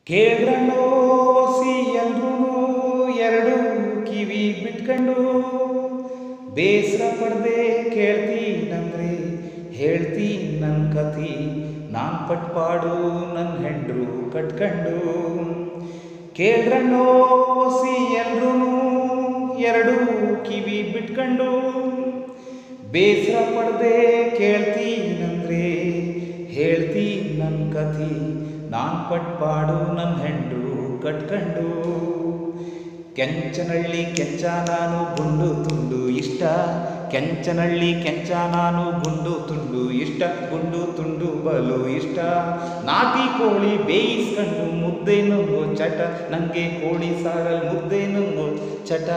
ಕೇಳ್ರಣ್ಣೋ C ಎಲ್ರೂ ಎರಡು ಕಿವಿ ಬಿಟ್ಕೊಂಡು ಬೇಸರ ಪಡ್ದೆ ಕೇಳ್ತೀನಂದ್ರೆ ಹೇಳ್ತಿ ನನ್ನ ಕತಿ ನಾನ್ ಪಟ್ಪಾಡು ನನ್ನ ಹೆಂಡ್ರು ಕಟ್ಕೊಂಡು ಕೇಳ್ರಣ್ಣೋ ಸಿ ಎಲ್ರೂ ಎರಡು ಕಿವಿ ಬಿಟ್ಕೊಂಡು ಬೇಸರ ಪಡ್ದೆ ಕೇಳ್ತೀನಂದ್ರೆ ಹೇಳ್ತಿ ನನ್ನ ಕತಿ ನಾನ್ ಪಟ್ಪಾಡು ನನ್ನ ಹೆಂಡ್ರು ಕಟ್ಕೊಂಡು ಕೆಂಚನಳ್ಳಿ ಕೆಂಚ ನಾನು ಗುಂಡು ತುಂಡು ಇಷ್ಟ ಕೆಂಚನಳ್ಳಿ ಕೆಂಚ ನಾನು ಗುಂಡು ತುಂಡು ಇಷ್ಟ ಗುಂಡು ತುಂಡು ಬಲು ಇಷ್ಟ ನಾಟಿ ಕೋಳಿ ಬೇಯಿಸ್ಕೊಂಡು ಮುದ್ದೆ ನುಂಗೋ ಚಟ ನನಗೆ ಕೋಳಿ ಸಾರಲ್ಲಿ ಮುದ್ದೆ ನುಂಗೋ ಚಟ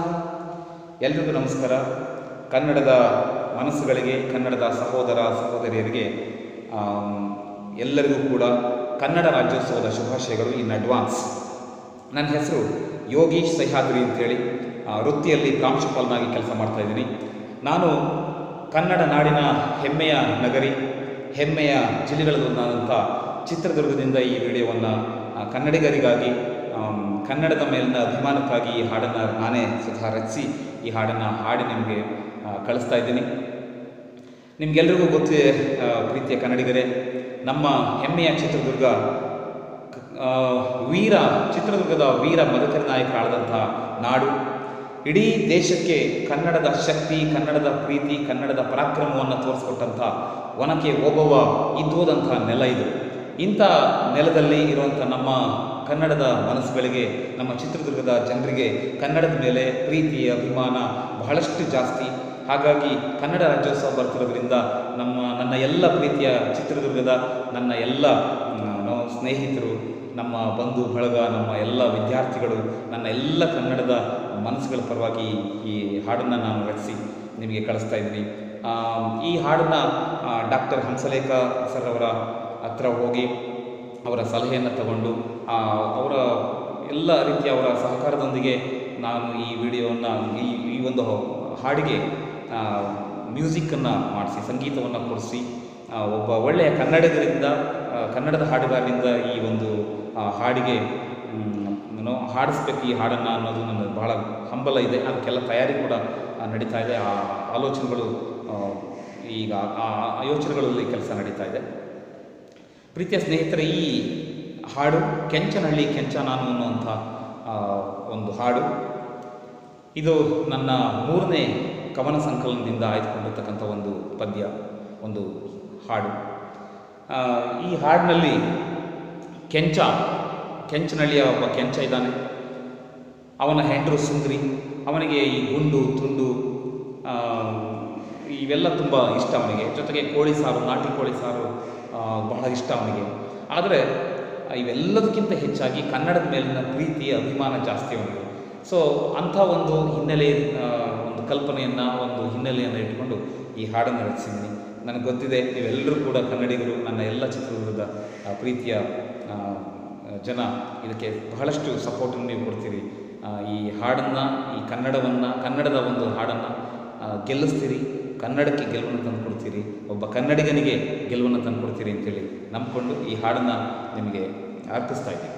ಎಲ್ರಿಗೂ ನಮಸ್ಕಾರ ಕನ್ನಡದ ಮನಸ್ಸುಗಳಿಗೆ ಕನ್ನಡದ ಸಹೋದರ ಸಹೋದರಿಯರಿಗೆ ಆಮ್, ಎಲ್ಲರಿಗೂ ಕೂಡ ಕನ್ನಡ ರಾಜ್ಯೋತ್ಸವದ ಶುಭಾಶಯಗಳು ಇನ್ ಅಡ್ವಾನ್ಸ್ ನನ್ನ ಹೆಸರು ಯೋಗೀಶ್ ಸಹ್ಯಾದ್ರಿ ಅಂತೇಳಿ ಆ, ವೃತ್ತಿಯಲ್ಲಿ ಪ್ರಾಂಶುಪಾಲನಾಗಿ ಕೆಲಸ ಮಾಡ್ತಾ ಇದ್ದೀನಿ ನಾನು ಕನ್ನಡ ನಾಡಿನ ಹೆಮ್ಮೆಯ ನಗರಿ ಹೆಮ್ಮೆಯ ಜಿಲ್ಲೆಗಳಲ್ಲೊಂದಾದಂಥ ಚಿತ್ರದುರ್ಗದಿಂದ ಈ ವಿಡಿಯೋವನ್ನು ಕನ್ನಡಿಗರಿಗಾಗಿ ಆಮ್, ಕನ್ನಡದ ಮೇಲಿನ ಅಭಿಮಾನಕ್ಕಾಗಿ ಈ ಹಾಡನ್ನು ನಾನೇ ಸ್ವತಃ ರಚಿಸಿ ಈ ಹಾಡನ್ನು ಹಾಡಿ ನಿಮಗೆ ಆ, ಕಳಿಸ್ತಾ ಇದ್ದೀನಿ ನಿಮಗೆಲ್ರಿಗೂ ಗೊತ್ತಿದೆ ಆ, ಪ್ರೀತಿಯ ಕನ್ನಡಿಗರೇ ನಮ್ಮ ಹೆಮ್ಮೆಯ ಚಿತ್ರದುರ್ಗ ಕ- ಆ, ವೀರ ಚಿತ್ರದುರ್ಗದ ವೀರ ಮದಕರಿ ನಾಯಕರಾದಂಥ ನಾಡು ಇಡೀ ದೇಶಕ್ಕೆ ಕನ್ನಡದ ಶಕ್ತಿ ಕನ್ನಡದ ಪ್ರೀತಿ ಕನ್ನಡದ ಪರಾಕ್ರಮವನ್ನು ತೋರಿಸ್ಕೊಟ್ಟಂಥ ಒನಕೆ ಓಬವ್ವ ಇದ್ದೋದಂಥ ನೆಲ ಇದು ಇಂಥ ನೆಲದಲ್ಲಿ ಇರುವಂಥ ನಮ್ಮ ಕನ್ನಡದ ಮನಸ್ಸುಗಳಿಗೆ ನಮ್ಮ ಚಿತ್ರದುರ್ಗದ ಜನರಿಗೆ ಕನ್ನಡದ ಮೇಲೆ ಪ್ರೀತಿ ಅಭಿಮಾನ ಬಹಳಷ್ಟು ಜಾಸ್ತಿ ಹಾಗಾಗಿ ಕನ್ನಡ ರಾಜ್ಯೋತ್ಸವ ಬರ್ತಿರೋದ್ರಿಂದ ನಮ್ಮ ನನ್ನ ಎಲ್ಲ ಪ್ರೀತಿಯ ಚಿತ್ರದುರ್ಗದ ನನ್ನ ಎಲ್ಲ ಮ್, ನೋ- ಸ್ನೇಹಿತರು ನಮ್ಮ ಬಂಧು ಬಳಗ ನಮ್ಮ ಎಲ್ಲ ವಿದ್ಯಾರ್ಥಿಗಳು ನನ್ನ ಎಲ್ಲ ಕನ್ನಡದ ಮನಸ್ಸುಗಳ ಪರವಾಗಿ ಈ ಹಾಡನ್ನು ನಾನು ರಚಿಸಿ ನಿಮಗೆ ಕಳಿಸ್ತಾ ಇದ್ದೀನಿ ಆ, ಈ ಹಾಡನ್ನು ಡಾಕ್ಟರ್ ಹಂಸಲೇಖ ಸರ್ ಅವರ ಹತ್ರ ಹೋಗಿ ಅವರ ಸಲಹೆಯನ್ನು ತಗೊಂಡು ಆ, ಅವರ ಎಲ್ಲ ರೀತಿಯ ಅವರ ಸಹಕಾರದೊಂದಿಗೆ ನಾನು ಈ ವಿಡಿಯೋವನ್ನು ಈ ಈ ಒಂದು ಹಾಡಿಗೆ ಮ್ಯೂಸಿಕ್ಕನ್ನು ಮಾಡಿಸಿ ಸಂಗೀತವನ್ನು ಕೊಡಿಸಿ ಆ, ಒಬ್ಬ ಒಳ್ಳೆಯ ಕನ್ನಡಿಗರಿಂದ ಆ, ಕನ್ನಡದ ಹಾಡುಗಾರರಿಂದ ಈ ಒಂದು ಆ, ಹಾಡಿಗೆ ಮ್, ಏನೋ ಹಾಡಿಸ್ಬೇಕು ಈ ಹಾಡನ್ನು ಅನ್ನೋದು ನನ್ನ ಬಹಳ ಹಂಬಲ ಇದೆ ಅದಕ್ಕೆಲ್ಲ ತಯಾರಿ ಕೂಡ ಆ, ನಡೀತಾ ಇದೆ ಆ ಆಲೋಚನೆಗಳು ಆ, ಈಗ ಆ ಆ ಯೋಚನೆಗಳಲ್ಲಿ ಕೆಲಸ ನಡೀತಾ ಇದೆ ಪ್ರೀತಿಯ ಸ್ನೇಹಿತರೆ ಈ ಹಾಡು ಕೆಂಚನಹಳ್ಳಿ ಕೆಂಚ ನಾನು ಅನ್ನುವಂಥ ಆ, ಒಂದು ಹಾಡು ಇದು ನನ್ನ ಮೂರನೇ ಕವನ ಸಂಕಲನದಿಂದ ಆಯ್ದುಕೊಂಡಿರ್ತಕ್ಕಂಥ ಒಂದು ಪದ್ಯ ಒಂದು ಹಾಡು ಆ, ಈ ಹಾಡಿನಲ್ಲಿ ಕೆಂಚ ಕೆಂಚನಹಳ್ಳಿಯ ಒಬ್ಬ ಕೆಂಚ ಇದ್ದಾನೆ ಅವನ ಹೆಂಡರು ಸುಂದರಿ ಅವನಿಗೆ ಈ ಗುಂಡು ತುಂಡು ಆ, ಇವೆಲ್ಲ ತುಂಬ ಇಷ್ಟ ಅವನಿಗೆ ಜೊತೆಗೆ ಕೋಳಿ ಸಾರು ನಾಟಿ ಕೋಳಿ ಸಾರು ಆ, ಬಹಳ ಇಷ್ಟ ಅವನಿಗೆ ಆದರೆ ಇವೆಲ್ಲದಕ್ಕಿಂತ ಹೆಚ್ಚಾಗಿ ಕನ್ನಡದ ಮೇಲಿನ ಪ್ರೀತಿ ಅಭಿಮಾನ ಜಾಸ್ತಿ ಅವನಿಗೆ ಸೊ ಅಂಥ ಒಂದು ಹಿನ್ನೆಲೆ ಆ, ಒಂದು ಕಲ್ಪನೆಯನ್ನು ಒಂದು ಹಿನ್ನೆಲೆಯನ್ನು ಇಟ್ಕೊಂಡು ಈ ಹಾಡನ್ನು ರಚಿಸಿದ್ದೀನಿ ನನಗೆ ಗೊತ್ತಿದೆ ನೀವೆಲ್ಲರೂ ಕೂಡ ಕನ್ನಡಿಗರು ನನ್ನ ಎಲ್ಲ ಚಿತ್ರದುರ್ಗದ ಆ, ಪ್ರೀತಿಯ ಆ, ಜನ ಇದಕ್ಕೆ ಬಹಳಷ್ಟು ಸಪೋರ್ಟನ್ನು ನೀವು ಕೊಡ್ತೀರಿ ಆ, ಈ ಹಾಡನ್ನು ಈ ಕನ್ನಡವನ್ನು ಕನ್ನಡದ ಒಂದು ಹಾಡನ್ನು ಗೆಲ್ಲಿಸ್ತೀರಿ ಕನ್ನಡಕ್ಕೆ ಗೆಲುವನ್ನು ತಂದು ಕೊಡ್ತೀರಿ ಒಬ್ಬ ಕನ್ನಡಿಗನಿಗೆ ಗೆಲುವನ್ನು ತಂದು ಕೊಡ್ತೀರಿ ಅಂತೇಳಿ ನಂಬಿಕೊಂಡು ಈ ಹಾಡನ್ನು ನಿಮಗೆ ಅರ್ಪಿಸ್ತಾ ಇದ್ದೀನಿ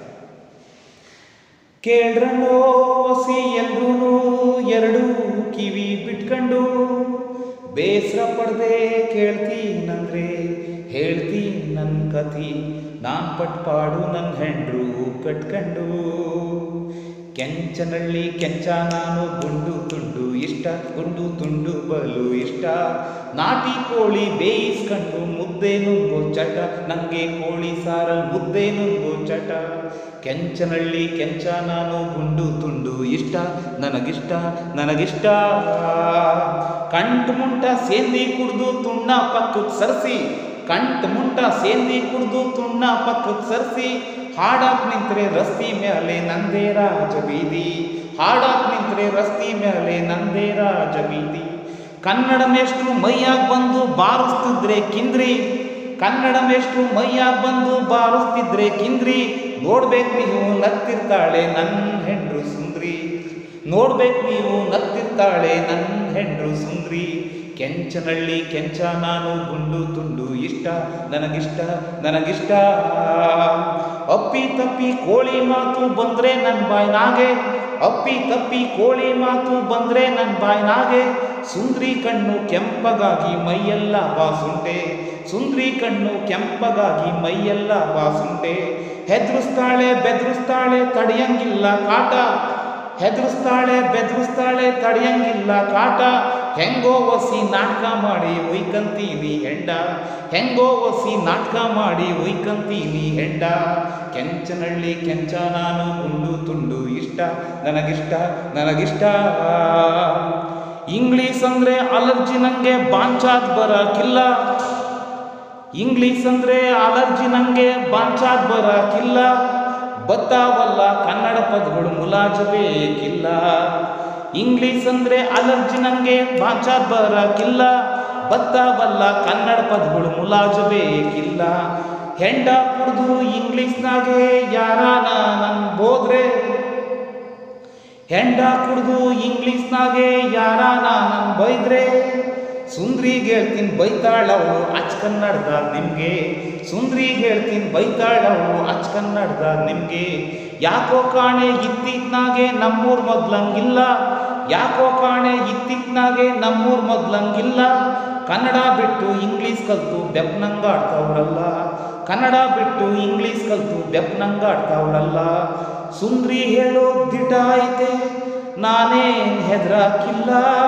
ಕೇಳ್ರಣ್ಣೋ ಸಿ ಎಲ್ರೂ ಎರಡು ಕಿವಿ ಬಿಟ್ಕೊಂಡು ಬೇಸರ ಪಡ್ದೆ ಕೇಳ್ತೀನಂದ್ರೆ ಹೇಳ್ತಿ ನನ್ನ ಕತಿ ನಾನ್ ಪಟ್ಪಾಡು ನನ್ನ ಹೆಂಡ್ರು ಕಟ್ಕೊಂಡು ಕೆಂಚನಳ್ಳಿ ಕೆಂಚ ನಾನು ಗುಂಡು ತುಂಡು ಇಷ್ಟ ಗುಂಡು ತುಂಡು ಬಲು ಇಷ್ಟ ನಾಟಿ ಕೋಳಿ ಬೇಯಿಸ್ಕೊಂಡು ಮುದ್ದೆ ನುಂಗೋ ಚಟ ನಂಗೆ ಕೋಳಿ ಸಾರಲ್ಲಿ ಮುದ್ದೆ ನುಂಗೋ ಚಟ ಕೆಂಚನಳ್ಳಿ ಕೆಂಚ ನಾನು ಗುಂಡು ತುಂಡು ಇಷ್ಟ ನನಗಿಷ್ಟ ನನಗಿಷ್ಟ ಕಂಟು ಮುಂಟ ಸೇಂದಿ ಕುಡ್ದು ತುಣ್ಣ ಪಕ್ಕಕ್ಕೆ ಸರ್ಸಿ ಕಂಟು ಮುಂಟ ಸೇಂದಿ ಕುಡ್ದು ತುಣ್ಣ ಪಕ್ಕಕ್ಕೆ ಸರ್ಸಿ ಹಾಡಾಕ್ ನಿಂತ್ರೆ ರಸ್ತಿ ಮ್ಯಾಲೆ ನಂದೇ ರಾಜ ಬೀದಿ ಹಾಡಾಕ್ ನಿಂತ್ರೆ ರಸ್ತಿ ಮ್ಯಾಲೆ ನಂದೇ ರಾಜ ಬೀದಿ ಕನ್ನಡ ಮೇಷ್ಟ್ರು ಮೈಯಾಗ್ ಬಂದು ಬಾರಿಸ್ತಿದ್ರೆ ಕಿಂದ್ರಿ ಕನ್ನಡ ಮೇಷ್ಟ್ರು ಮೈಯಾಗ್ ಬಂದು ಬಾರಿಸ್ತಿದ್ರೆ ಕಿಂದ್ರಿ ನೋಡ್ಬೇಕು ನೀವು ನತ್ತಿರ್ತಾಳೆ ನನ್ನ ಹೆಂಡ್ರು ಸುಂದ್ರಿ ನೋಡ್ಬೇಕು ನೀವು ನತ್ತಿರ್ತಾಳೆ ನನ್ನ ಹೆಂಡ್ರು ಸುಂದ್ರಿ ಕೆಂಚನಳ್ಳಿ ಕೆಂಚ ನಾನು ಗುಂಡು ತುಂಡು ಇಷ್ಟ ನನಗಿಷ್ಟ ನನಗಿಷ್ಟ ಅಪ್ಪಿ ತಪ್ಪಿ ಕೋಳಿ ಮಾತು ಬಂದ್ರೆ ನನ್ನ ಬಾಯ್ನಾಗೆ ಅಪ್ಪಿ ತಪ್ಪಿ ಕೋಳಿ ಮಾತು ಬಂದ್ರೆ ನನ್ನ ಬಾಯ್ನಾಗೆ ಸುಂದ್ರಿ ಕಣ್ಣು ಕೆಂಪಗಾಗಿ ಮೈಯೆಲ್ಲ ಬಾಸುಂಟೆ ಸುಂದ್ರಿ ಕಣ್ಣು ಕೆಂಪಗಾಗಿ ಮೈಯೆಲ್ಲ ಬಾಸುಂಟೆ ಹೆದರಿಸ್ತಾಳೆ ಬೆದರಿಸ್ತಾಳೆ ತಡೆಯಂಗಿಲ್ಲ ಕಾಟ ಹೆದರಿಸ್ತಾಳೆ ಬೆದರಿಸ್ತಾಳೆ ತಡೆಯಂಗಿಲ್ಲ ಕಾಟ ಹೆಂಗೋ ಒಸಿ ನಾಟಕ ಮಾಡಿ ಒಯ್ಕಂತೀನಿ ಹೆಂಡ ಹೆಂಗೋ ಒಸಿ ನಾಟಕ ಮಾಡಿ ಒಯ್ಕಂತೀನಿ ಹೆಂಡ ಕೆಂಚನಳ್ಳಿ ಕೆಂಚ ನಾನು ಗುಂಡು ತುಂಡು ಇಷ್ಟ ನನಗಿಷ್ಟ ನನಗಿಷ್ಟ ಇಂಗ್ಲೀಷ್ ಅಂದ್ರೆ ಅಲರ್ಜಿ ನಂಗೆ ಬಾಂಚಾದ್ ಬರಕಿಲ್ಲ ಇಂಗ್ಲೀಷ್ ಅಂದ್ರೆ ಅಲರ್ಜಿ ನಂಗೆ ಬಾಂಚಾದ್ ಬರಕಿಲ್ಲ ಬತ್ತಾವಲ್ಲ ಕನ್ನಡ ಪದಗಳು ಮುಲಾಜು ಬೇಕಿಲ್ಲ ಇಂಗ್ಲೀಷ್ ಅಂದ್ರೆ ಅಲರ್ಜಿ ನಂಗೆ ಬಾಂಚಾದ್ ಬರಕಿಲ್ಲ ಬತ್ತಾವಲ್ಲ ಕನ್ನಡ ಪದಗಳು ಮುಲಾಜು ಬೇಕಿಲ್ಲ ಹೆಂಡ ಕುಡ್ದು ಇಂಗ್ಲೀಷ್ನಾಗೆ ಯಾರಾನ ನನ್ ಬೋದ್ರೆ ಹೆಂಡ ಕುಡ್ದು ಇಂಗ್ಲೀಷ್ನಾಗೆ ಯಾರಾನ ನನ್ ಬೈದ್ರೆ ಸುಂದ್ರಿಗೆ ಹೇಳ್ತೀನಿ ಬೈತಾಳವಳು ಅಚ್ ಕನ್ನಡದಾಗ ನಿಮಗೆ ಸುಂದ್ರಿಗೆ ಹೇಳ್ತೀನಿ ಬೈತಾಳವಳು ಅಚ್ ಕನ್ನಡದಾಗ ನಿಮಗೆ ಯಾಕೋ ಕಾಣೆ ಇತ್ತಿತ್ನಾಗೆ ನಮ್ಮೂರ್ ಮೊದ್ಲಂಗಿಲ್ಲ ಯಾಕೋ ಕಾಣೆ ಇತ್ತಿತ್ನಾಗೆ ನಮ್ಮೂರ್ ಮೊದ್ಲಂಗಿಲ್ಲ ಕನ್ನಡ ಬಿಟ್ಟು ಇಂಗ್ಲೀಷ್ ಕಲ್ತು ಬೆಪ್ನಂಗಾಡ್ತಾವ್ರಲ್ಲ ಕನ್ನಡ ಬಿಟ್ಟು ಇಂಗ್ಲೀಷ್ ಕಲ್ತು ಬೆಪ್ನಂಗಾಡ್ತಾವ್ರಲ್ಲ ಸುಂದ್ರಿ ಹೇಳೋ ದಿಟ ಐತೆ ನಾನೇನ್ ಹೆದ್ರಾಕಿಲ್ಲ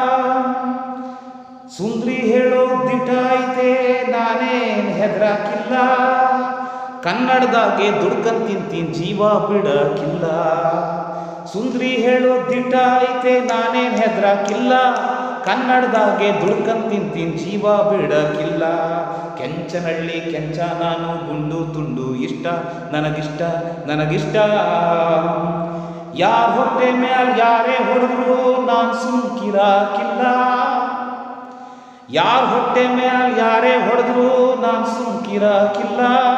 ಸುಂದ್ರಿ ಹೇಳೋ ದಿಟ ಐತೆ ನಾನೇನ್ ಹೆದ್ರಾಕಿಲ್ಲ ಕನ್ನಡದಾಗೆ ದುಡ್ಕಂಡ್ ತಿಂತೀನಿ ಜೀವ ಬಿಡಕಿಲ್ಲ ಸುಂದ್ರಿ ಹೇಳೋ ದಿಟ ಐತೆ ನಾನೇನ್ ಹೆದ್ರಾಕಿಲ್ಲ ಕನ್ನಡದಾಗೆ ದುಡ್ಕಂಡ್ ತಿಂತೀನಿ ಜೀವ ಬಿಡಕಿಲ್ಲ ಕೆಂಚನಳ್ಳಿ ಕೆಂಚ ನಾನು ಗುಂಡು ತುಂಡು ಇಷ್ಟ ನನಗಿಷ್ಟ ನನಗಿಷ್ಟ ಯಾರ ಹೊಟ್ಟೆ ಮ್ಯಾಲ್ ಯಾರೇ ಹೊಡೆದ್ರು ನಾನು ಸುಮ್ಕಿರಾಕಿಲ್ಲ ಯಾರ ಹೊಟ್ಟೆ ಮ್ಯಾಲ್ ಯಾರೇ ಹೊಡೆದ್ರು ನಾನು ಸುಮ್ಕಿರಾಕಿಲ್ಲ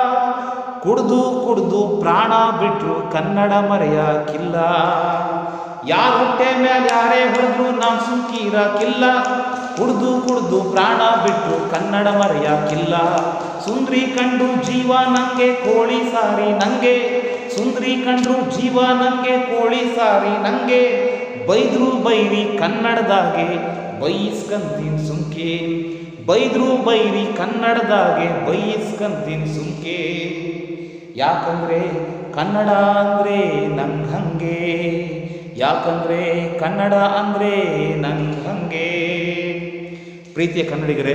ಕುಡ್ದು ಕುಡ್ದು ಪ್ರಾಣ ಬಿಟ್ರು ಕನ್ನಡ ಮರೆಯಾಕಿಲ್ಲ ಯಾರ ಹೊಟ್ಟೆ ಮ್ಯಾಲ್ ಯಾರೇ ಹೊಡೆದ್ರು ನಾನು ಸುಮ್ಕಿರಾಕಿಲ್ಲ ಕುಡ್ದು ಕುಡ್ದು ಪ್ರಾಣ ಬಿಟ್ರು ಕನ್ನಡ ಮರೆಯಾಕಿಲ್ಲ ಸುಂದ್ರಿ ಕಂಡು ಜೀವ ನಂಗೆ ಕೋಳಿ ಸಾರಿ ನಂಗೆ ಸುಂದ್ರಿ ಕಂಡ್ರು ಜೀವ ನಂಗೆ ಕೋಳಿ ಸಾರಿ ನಂಗೆ ಬೈದ್ರು ಬೈರಿ ಕನ್ನಡದಾಗೆ ಬೈಸ್ಕಂತೀನಿ ಸುಮ್ಕೆ ಬೈದ್ರು ಬೈರಿ ಕನ್ನಡದಾಗೆ ಬೈಸ್ಕಂತೀನಿ ಸುಮ್ಕೆ ಯಾಕಂದ್ರೆ ಕನ್ನಡ ಅಂದ್ರೆ ನಂಗೆ ಹಂಗೆ ಯಾಕಂದ್ರೆ ಕನ್ನಡ ಅಂದ್ರೆ ನಂಗೆ ಹಂಗೆ ಪ್ರೀತಿಯ ಕನ್ನಡಿಗರೇ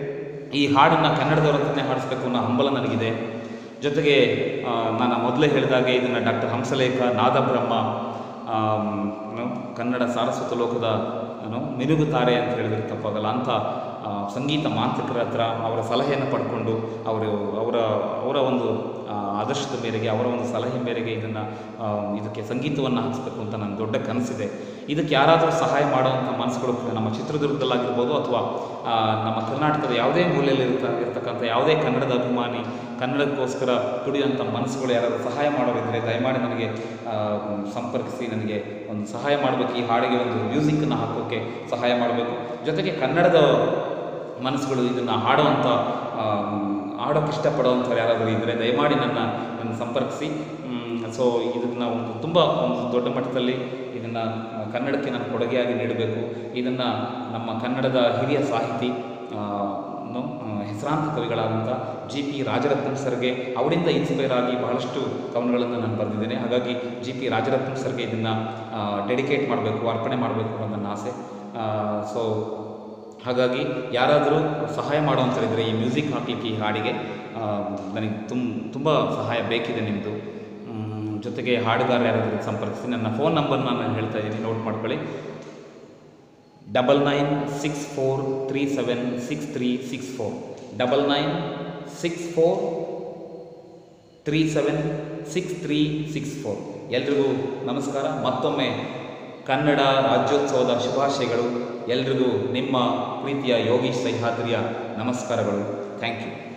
ಈ ಹಾಡನ್ನು ಕನ್ನಡದವರ ಹತ್ರನೇ ಹಾಡಿಸ್ಬೇಕು ಅನ್ನೋ ಹಂಬಲ ನನಗಿದೆ ಜೊತೆಗೆ ಆ, ನಾನು ಮೊದಲೇ ಹೇಳಿದಾಗೆ ಇದನ್ನು ಡಾಕ್ಟರ್ ಹಂಸಲೇಖ ನಾದಬ್ರಹ್ಮ ಆಮ್, ಏನು, ಕನ್ನಡ ಸಾರಸ್ವತ ಲೋಕದ ಏನು ಮಿನುಗುತ್ತಾರೆ ಅಂತ ಹೇಳಿದ್ರೆ ತಪ್ಪಾಗಲ್ಲ ಅಂಥ ಆ, ಸಂಗೀತ ಮಾಂತ್ರಿಕರ ಹತ್ರ ಅವರ ಸಲಹೆಯನ್ನು ಪಡ್ಕೊಂಡು ಅವರು ಅವರ ಅವರ ಒಂದು ಆ, ಆದರ್ಶದ ಮೇರೆಗೆ ಅವರ ಒಂದು ಸಲಹೆ ಮೇರೆಗೆ ಇದನ್ನು ಇದಕ್ಕೆ ಸಂಗೀತವನ್ನು ಹಾಕಿಸ್ಬೇಕು ಅಂತ ನನ್ನ ದೊಡ್ಡ ಕನಸಿದೆ ಇದಕ್ಕೆ ಯಾರಾದರೂ ಸಹಾಯ ಮಾಡುವಂಥ ಮನಸ್ಸುಗಳು ನಮ್ಮ ಚಿತ್ರದುರ್ಗದಲ್ಲಾಗಿರ್ಬೋದು ಅಥವಾ ಆ, ನಮ್ಮ ಕರ್ನಾಟಕದ ಯಾವುದೇ ಮೂಲೆಯಲ್ಲಿ ಇರ್ತ ಇರ್ತಕ್ಕಂಥ ಯಾವುದೇ ಕನ್ನಡದ ಅಭಿಮಾನಿ ಕನ್ನಡಕ್ಕೋಸ್ಕರ ದುಡಿಯುವಂಥ ಮನಸ್ಸುಗಳು ಯಾರಾದರೂ ಸಹಾಯ ಮಾಡೋರಿದ್ದರೆ ದಯಮಾಡಿ ನನಗೆ ಆ, ಸಂಪರ್ಕಿಸಿ ನನಗೆ ಒಂದು ಸಹಾಯ ಮಾಡಬೇಕು ಈ ಹಾಡಿಗೆ ಒಂದು ಮ್ಯೂಸಿಕ್ಕನ್ನು ಹಾಕೋಕ್ಕೆ ಸಹಾಯ ಮಾಡಬೇಕು ಜೊತೆಗೆ ಕನ್ನಡದ ಮನಸ್ಸುಗಳು ಇದನ್ನು ಹಾಡುವಂಥ ಆ, ಹಾಡೋಕ್ಕೆ ಇಷ್ಟಪಡುವಂಥವ್ರು ಯಾರಾದರೂ ಇದ್ದರೆ ದಯಮಾಡಿ ನನ್ನ ನನ್ನ ಸಂಪರ್ಕಿಸಿ ಸೊ ಇದನ್ನು ಒಂದು ತುಂಬ ಒಂದು ದೊಡ್ಡ ಮಟ್ಟದಲ್ಲಿ ಇದನ್ನು ಕನ್ನಡಕ್ಕೆ ನಾನು ಕೊಡುಗೆಯಾಗಿ ನೀಡಬೇಕು ಇದನ್ನು ನಮ್ಮ ಕನ್ನಡದ ಹಿರಿಯ ಸಾಹಿತಿ ಆ, ನು, ಆ, ಹೆಸರಾಂತ ಕವಿಗಳಾದಂಥ ಜಿ ಪಿ ರಾಜರತ್ನಂ ಸರ್ಗೆ ಅವರಿಂದ ಇನ್ಸ್ಪೈರ್ ಆಗಿ ಬಹಳಷ್ಟು ಕವನಗಳನ್ನು ನಾನು ಬರೆದಿದ್ದೇನೆ ಹಾಗಾಗಿ ಜಿ ಪಿ ರಾಜರತ್ನಂ ಸರ್ಗೆ ಇದನ್ನು ಡೆಡಿಕೇಟ್ ಮಾಡಬೇಕು ಅರ್ಪಣೆ ಮಾಡಬೇಕು ಅನ್ನೋ ನನ್ನ ಆಸೆ ಸೊ ಹಾಗಾಗಿ ಯಾರಾದರೂ ಸಹಾಯ ಮಾಡುವಂಥರಿದ್ದರೆ ಈ ಮ್ಯೂಸಿಕ್ ಹಾಕಲಿಕ್ಕೆ ಈ ಹಾಡಿಗೆ ಆ, ನನಗೆ ತುಂಬ ತುಂಬ ಸಹಾಯ ಬೇಕಿದೆ ನಿಮ್ಮದು ಜೊತೆಗೆ ಹಾಡುಗಾರ ಯಾರಾದರೂ ಸಂಪರ್ಕಿಸಿ ನನ್ನ ಫೋನ್ ನಂಬರ್ನ ನಾನು ಹೇಳ್ತಾ ಇದ್ದೀನಿ ನೋಟ್ ಮಾಡ್ಕೊಳ್ಳಿ double nine six four three seven six three six four double nine six four three seven six three six four ಎಲ್ರಿಗೂ ನಮಸ್ಕಾರ ಮತ್ತೊಮ್ಮೆ ಕನ್ನಡ ರಾಜ್ಯೋತ್ಸವದ ಶುಭಾಶಯಗಳು ಎಲ್ರಿಗೂ ನಿಮ್ಮ ಪ್ರೀತಿಯ ಯೋಗೀಶ್ ಸಹ್ಯಾದ್ರಿಯ ನಮಸ್ಕಾರಗಳು ಥ್ಯಾಂಕ್ ಯು